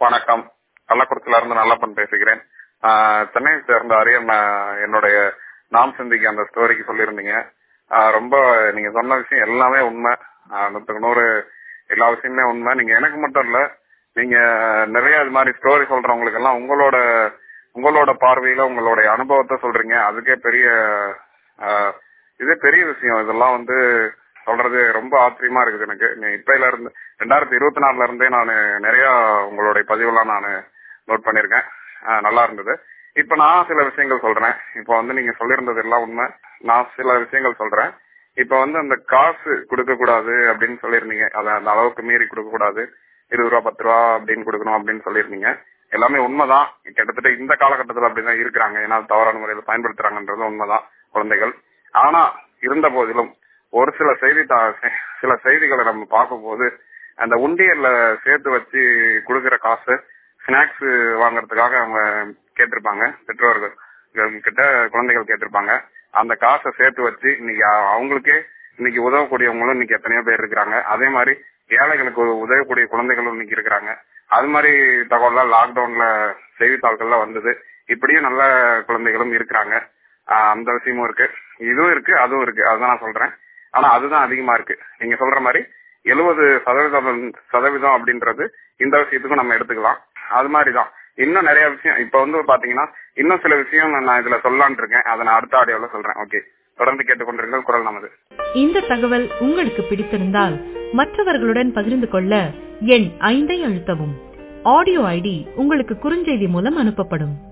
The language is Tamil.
வணக்கம் கள்ளக்குறிச்சியில இருந்து நல்லப்பன் பேசுகிறேன் ஆஹ் சென்னையை சேர்ந்த அரியன் ஆஹ் என்னுடைய நாம் சிந்திக்க அந்த ஸ்டோரிக்கு சொல்லியிருந்தீங்க ஆஹ் ரொம்ப நீங்க சொன்ன விஷயம் எல்லாமே உண்மை ஆஹ் நூத்துக்கு நூறு எல்லா விஷயமே உண்மை நீங்க எனக்கு மட்டும் இல்ல நீங்க நிறைய இது மாதிரி ஸ்டோரி சொல்றவங்களுக்கு எல்லாம் உங்களோட உங்களோட பார்வையில உங்களுடைய அனுபவத்தை சொல்றீங்க அதுக்கே பெரிய ஆஹ் இதே பெரிய விஷயம் இதெல்லாம் வந்து சொல்றது ரொம்ப ஆச்சரியமா இருக்குது எனக்கு நீ இப்பையில இருந்து ரெண்டாயிரத்தி இருபத்தி நாலுல இருந்தே நான் நிறைய உங்களுடைய பதிவெல்லாம் நான் நோட் பண்ணிருக்கேன் ஆஹ் நல்லா இருந்தது இப்ப நான் சில விஷயங்கள் சொல்றேன் இப்ப வந்து நீங்க சொல்லியிருந்தது எல்லாம் உண்மை நான் சில விஷயங்கள் சொல்றேன் இப்ப வந்து அந்த காசு கொடுக்க கூடாது அப்படின்னு சொல்லியிருந்தீங்க அதை அந்த அளவுக்கு மீறி கொடுக்க கூடாது இருபது ரூபா பத்து ரூபா அப்படின்னு கொடுக்கணும் அப்படின்னு சொல்லியிருந்தீங்க எல்லாமே உண்மைதான் கிட்டத்தட்ட இந்த காலகட்டத்தில் அப்படிதான் இருக்கிறாங்க ஏன்னா தவறான முறையில் பயன்படுத்துறாங்கன்றது உண்மைதான் குழந்தைகள் ஆனா இருந்த போதிலும் ஒரு சில செய்தி சில செய்திகளை நம்ம பார்க்கும்போது அந்த உண்டியல்ல சேர்த்து வச்சு கொடுக்கிற காசு ஸ்நாக்ஸ் வாங்குறதுக்காக அவங்க கேட்டிருப்பாங்க பெற்றோர்கள் கிட்ட குழந்தைகள் கேட்டிருப்பாங்க அந்த காசை சேர்த்து வச்சு இன்னைக்கு அவங்களுக்கே இன்னைக்கு உதவக்கூடியவங்களும் இன்னைக்கு எத்தனையோ பேர் இருக்கிறாங்க அதே மாதிரி ஏழைகளுக்கு உதவக்கூடிய குழந்தைகளும் இன்னைக்கு இருக்கிறாங்க அது மாதிரி தகவல்லாம் லாக்டவுன்ல செய்தித்தாள்கள்ல வந்தது இப்படியும் நல்ல குழந்தைகளும் இருக்கிறாங்க அந்த விஷயமும் இருக்கு இதுவும் இருக்கு அதுவும் இருக்கு அதுதான் நான் சொல்றேன் ஆனா அதுதான் அதிகமா இருக்கு நீங்க சொல்ற மாதிரி எழுபது சதவீதம் சதவீதம் அப்படின்றது இந்த விஷயத்துக்கும் நம்ம எடுத்துக்கலாம் அது மாதிரிதான் இன்னும் நிறைய விஷயம் இப்ப வந்து பாத்தீங்கன்னா இன்னும் சில விஷயம் நான் இதுல சொல்லலான் இருக்கேன் அதை நான் அடுத்த ஆடியோல சொல்றேன் ஓகே தொடர்ந்து கேட்டுக்கொண்டிருங்கள் குரல் நமது இந்த தகவல் உங்களுக்கு பிடித்திருந்தால் மற்றவர்களுடன் பகிர்ந்து கொள்ள எண் ஐந்தை அழுத்தவும் ஆடியோ ஐடி உங்களுக்கு குறுஞ்செய்தி மூலம் அனுப்பப்படும்